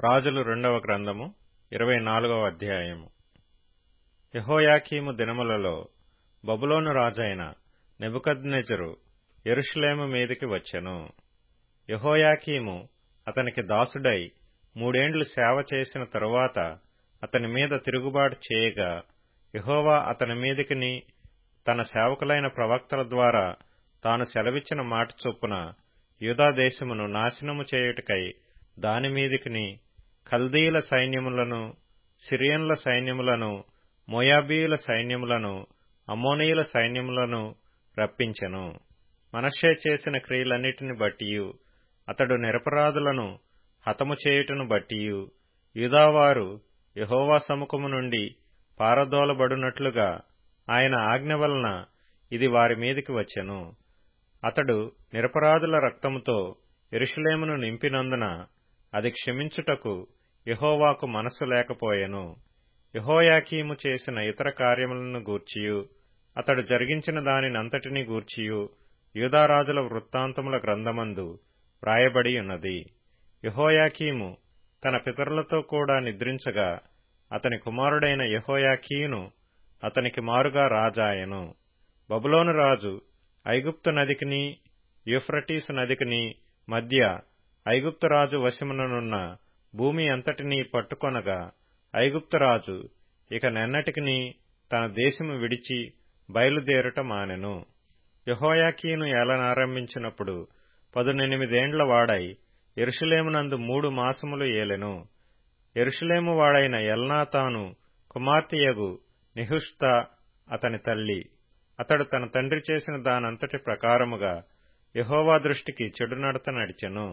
రాజులు రెండవ గ్రంథము ఇరవై నాలుగవ అధ్యాయము యహోయాకీము దినములలో బబులోను రాజైన నెబుకద్నెజరు యెరూషలేము మీదికి వచ్చెను యహోయాకీము అతనికి దాసుడై మూడేండ్లు సేవ చేసిన తరువాత అతని మీద తిరుగుబాటు చేయగా యహోవా అతని మీదికిని తన సేవకులైన ప్రవక్తల ద్వారా తాను సెలవిచ్చిన మాట చొప్పున యూదాదేశమును నాశనము చేయుటకై దానిమీదికిని కల్దీల సైన్యములను సిరియన్ల సైన్యములను మోయాబీయుల సైన్యములను అమ్మోనీయుల సైన్యములను రప్పించెను మనషే చేసిన క్రియలన్నిటిని బట్టియు అతడు నిరపరాధులను హతము చేయుటను బట్టియు యూదావారు యహోవా సముఖము నుండి పారదోలబడునట్లుగా ఆయన ఆజ్ఞ వలన ఇది వారి మీదికి వచ్చెను అతడు నిరపరాధుల రక్తముతో ఎరుషలేమును నింపినందున అది క్షమించుటకు యహోవాకు మనస్సు లేకపోయెను యహోయాకీము చేసిన ఇతర కార్యములను గూర్చియు అతడు జరిగించిన దానినంతటినీ గూర్చియు యూదారాజుల వృత్తాంతముల గ్రంథమందు వ్రాయబడి ఉన్నది యహోయాకీము తన పితరులతో కూడా నిద్రించగా అతని కుమారుడైన యహోయాకీను అతనికి మారుగా రాజాయను బబులోను రాజు ఐగుప్తు నదికిని యూఫ్రటీసు నదికిని మధ్య ఐగుప్తు రాజు వశముననున్న భూమి అంతటినీ పట్టుకొనగా ఐగుప్తు రాజు ఇక నెన్నటికిని తన దేశము విడిచి బయలుదేరుట మానెను యహోయాకీను ఏలనారంభించినప్పుడు పదునెనిమిదేండ్ల వాడై ఎరుషులేమునందు మూడు మాసములు ఏలెను ఎరుషులేము వాడైన ఎల్నాతాను కుమార్తెయగు నిహుష్త అతని తల్లి అతడు తన తండ్రి చేసిన దానంతటి ప్రకారముగా యహోవా దృష్టికి చెడు నడత నడిచెను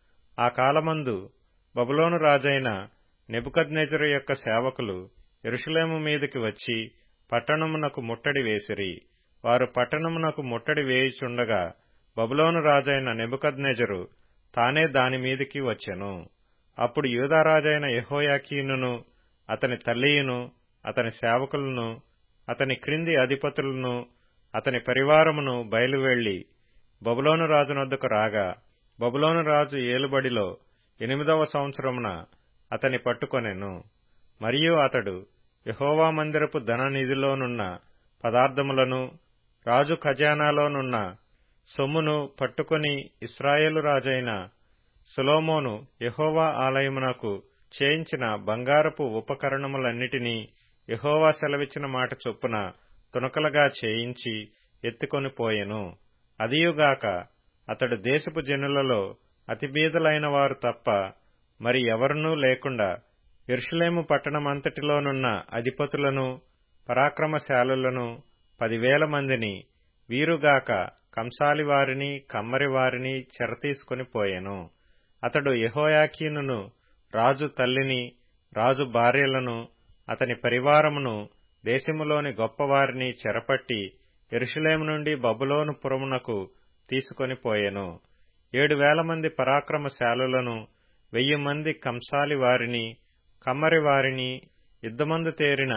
ఆ కాలమందు బబులోను రాజైన నెబుకద్నెజరు యొక్క సేవకులు ఎరుషులేము మీదకి వచ్చి పట్టణమునకు ముట్టడి వేసిరి వారు పట్టణమునకు ముట్టడి వేయుచుండగా బబులోను రాజైన నెబుకద్నెజరు తానే దాని మీదికి వచ్చెను అప్పుడు యూదారాజైన యహోయాకీనును అతని తల్లియును అతని సేవకులను అతని క్రింది అధిపతులను అతని పరివారమును బయలువెళ్లి బబులోను రాజునొద్దకు రాగా బబులోను రాజు ఏలుబడిలో ఎనిమిదవ సంవత్సరమున అతని పట్టుకొనెను మరియు అతడు యహోవా మందిరపు ధననిధిలోనున్న పదార్థములను రాజు ఖజానాలోనున్న సొమ్మును పట్టుకొని ఇస్రాయేలు రాజైన సులోమోను యహోవా ఆలయమునకు చేయించిన బంగారపు ఉపకరణములన్నిటినీ యహోవా సెలవిచ్చిన మాట చొప్పున తునకలుగా చేయించి ఎత్తుకొని పోయెను అదియుగాక అతడు దేశపు జనులలో అతిబీదలైన వారు తప్ప మరి ఎవరునూ లేకుండా ఎరుషులేము పట్టణమంతటిలోనున్న అధిపతులను పరాక్రమశాలులను పదివేల మందిని వీరుగాక కంసాలి వారిని కమ్మరి వారిని చెరతీసుకుని పోయెను అతడు యహోయాకీనును రాజు తల్లిని రాజు భార్యలను అతని పరివారమును దేశములోని గొప్పవారిని చెరపట్టి ఎరుషులేము నుండి బబులోను పురమునకు తీసుకొని పోయెను ఏడు వేల మంది పరాక్రమశాలులను వెయ్యి మంది కంసాలి వారిని కమ్మరి వారిని యుద్ధమందు తేరిన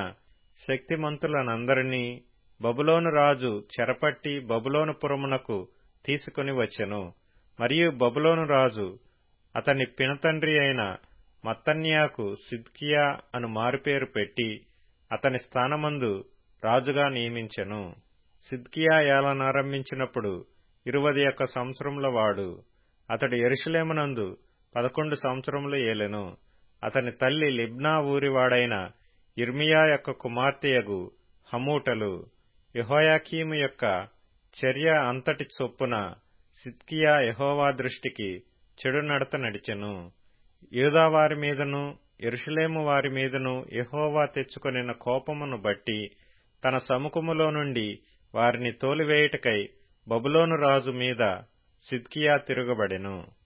శక్తిమంతులనందరినీ బబులోను రాజు చెరపట్టి బబులోను పురమునకు తీసుకుని వచ్చెను మరియు బబులోను రాజు అతని పినతండ్రి అయిన మత్తన్యాకు సిద్కియా అను మారుపేరు పెట్టి అతని స్థానమందు రాజుగా నియమించెను సిద్కియా ఏలనారంభించినప్పుడు ఇరువది యొక్క సంవత్సరముల వాడు అతడు ఎరుషులేమునందు పదకొండు సంవత్సరములు ఏలెను అతని తల్లి లిబ్నా ఊరివాడైన ఇర్మియా యొక్క కుమార్తెయగు హమూటలు యహోయాకీము యొక్క చర్య అంతటి చొప్పున సిద్కియా యహోవా దృష్టికి చెడు నడత నడిచెను యూదావారి మీదను ఎరుషులేము వారి మీదను యహోవా తెచ్చుకొనిన కోపమును బట్టి తన సముఖములో నుండి వారిని తోలివేయుటకై బబులోను రాజు మీద సిద్కియా తిరుగబడెను